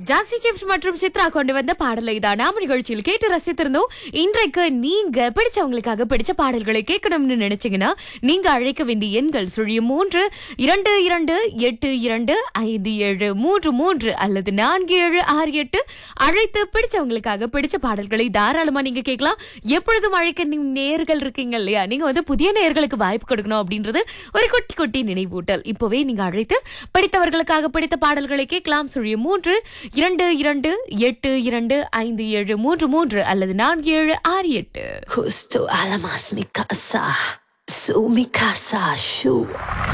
Jassi chips மற்றும் சித்ரா கொண்டு வந்த பாடலை தான் நாம நிகழ்ச்சியில் கேட்டு ரசித்திருந்தோம் இன்றைக்கு நீங்க பிடிச்சவங்களுக்காக பிடிச்ச பாடல்களை கேட்கணும்னு நினைச்சீங்கன்னா நீங்க அழைக்க வேண்டிய எண்கள் சுழியம் மூன்று இரண்டு இரண்டு எட்டு இரண்டு ஐந்து ஏழு மூன்று மூன்று அல்லது நான்கு ஏழு ஆறு எட்டு அழைத்து பிடிச்சவங்களுக்காக பிடிச்ச பாடல்களை தாராளமா நீங்க கேட்கலாம் எப்பொழுதும் அழைக்க நீங்க நேர்கள் இருக்கீங்க இல்லையா நீங்க வந்து புதிய நேர்களுக்கு வாய்ப்பு கொடுக்கணும் அப்படின்றது ஒரு குட்டி குட்டி நினைவூட்டல் இப்போவே நீங்க அழைத்து படித்தவர்களுக்காக பிடித்த பாடல்களை கேட்கலாம் சுழியம் மூன்று இரண்டு இரண்டு எட்டு இரண்டு ஐந்து ஏழு மூன்று மூன்று அல்லது நான்கு ஏழு ஆறு எட்டு Justo alamas mi casa, su mi casa, shu.